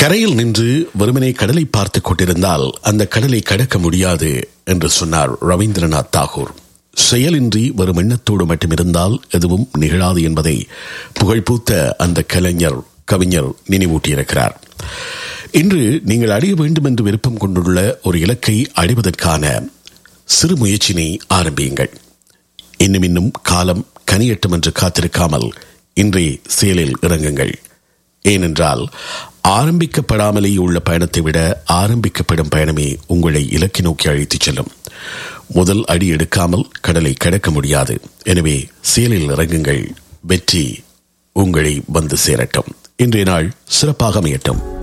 கரையில் நின்று வெறுமனே கடலை பார்த்துக் கொண்டிருந்தால் அந்த கடலை கடக்க முடியாது என்று சொன்னார் ரவீந்திரநாத் தாகூர் செயலின்றி வெறும் எண்ணத்தோடு மட்டும் இருந்தால் எதுவும் நிகழாது என்பதை புகழ்பூத்த அந்த கலைஞர் கவிஞர் நினைவூட்டியிருக்கிறார் இன்று நீங்கள் அடைய வேண்டும் என்று விருப்பம் கொண்டுள்ள ஒரு இலக்கை அடைவதற்கான சிறு முயற்சினை ஆரம்பியுங்கள் இன்னும் இன்னும் காலம் கனியட்டும் என்று காத்திருக்காமல் இன்றே செயலில் இறங்குங்கள் ஏனென்றால் ஆரம்பிக்கப்படாமலேயே உள்ள பயணத்தை விட ஆரம்பிக்கப்படும் பயணமே உங்களை இலக்கை நோக்கி அழைத்துச் செல்லும் முதல் அடி எடுக்காமல் கடலை கடக்க முடியாது எனவே செயலில் இறங்குங்கள் வெற்றி உங்களை வந்து சேரட்டும் இன்றைய நாள் சிறப்பாக அமையட்டும்